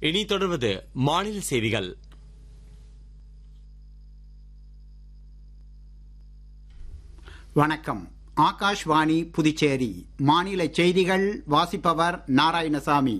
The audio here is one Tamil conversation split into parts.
இனி தொடர்வது மாநில செய்திகள் வணக்கம் ஆகாஷ்வாணி புதுச்சேரி மாநில செய்திகள் வாசிப்பவர் நாராயணசாமி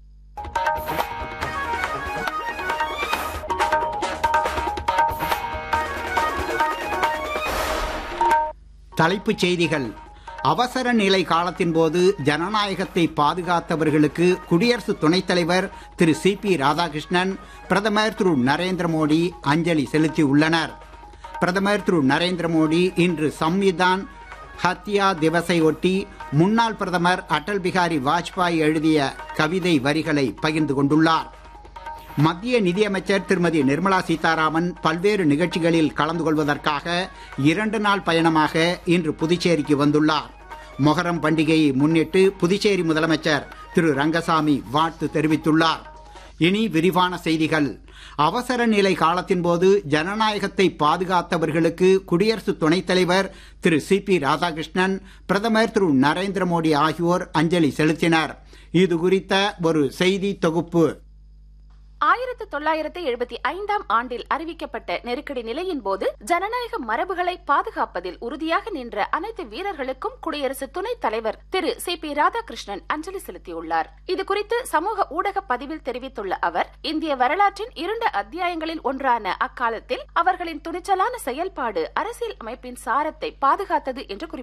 தலைப்புச் செய்திகள் அவசர நிலை காலத்தின் போது ஜனநாயகத்தை பாதுகாத்தவர்களுக்கு குடியரசு துணைத் தலைவர் திரு சி பி ராதாகிருஷ்ணன் பிரதமர் திரு நரேந்திர மோடி அஞ்சலி செலுத்தியுள்ளனர் பிரதமர் திரு நரேந்திர மோடி இன்று சம்விதான் ஹத்யா திவஸை ஒட்டி முன்னாள் பிரதமர் அடல் பிகாரி வாஜ்பாய் எழுதிய கவிதை வரிகளை பகிர்ந்து கொண்டுள்ளார் மத்திய நிதியமைச்சர் திருமதி நிர்மலா சீதாராமன் பல்வேறு நிகழ்ச்சிகளில் கலந்து கொள்வதற்காக இரண்டு நாள் பயணமாக இன்று புதுச்சேரிக்கு வந்துள்ளார் மொஹரம் பண்டிகையை முன்னிட்டு புதுச்சேரி முதலமைச்சர் திரு ரங்கசாமி வாழ்த்து தெரிவித்துள்ளார் இனி விரிவான செய்திகள் அவசர நிலை காலத்தின் போது ஜனநாயகத்தை பாதுகாத்தவர்களுக்கு குடியரசு துணைத் தலைவர் திரு சி பி ராதாகிருஷ்ணன் பிரதமர் திரு நரேந்திர மோடி ஆகியோர் அஞ்சலி செலுத்தினர் இது குறித்த ஒரு செய்தி தொகுப்பு ஆயிரத்து தொள்ளாயிரத்து எழுபத்தி ஐந்தாம் ஆண்டில் அறிவிக்கப்பட்ட நெருக்கடி நிலையின் போது ஜனநாயக மரபுகளை பாதுகாப்பதில் உறுதியாக நின்ற அனைத்து வீரர்களுக்கும் குடியரசு துணைத் தலைவர் திரு சி பி ராதாகிருஷ்ணன் அஞ்சலி செலுத்தியுள்ளார் இதுகுறித்து சமூக ஊடக பதிவில் தெரிவித்துள்ள அவர் இந்திய வரலாற்றின் இருண்ட அத்தியாயங்களில் ஒன்றான அக்காலத்தில் அவர்களின் துணிச்சலான செயல்பாடு அரசியல் அமைப்பின் சாரத்தை பாதுகாத்தது என்று குறிப்பிட்டார்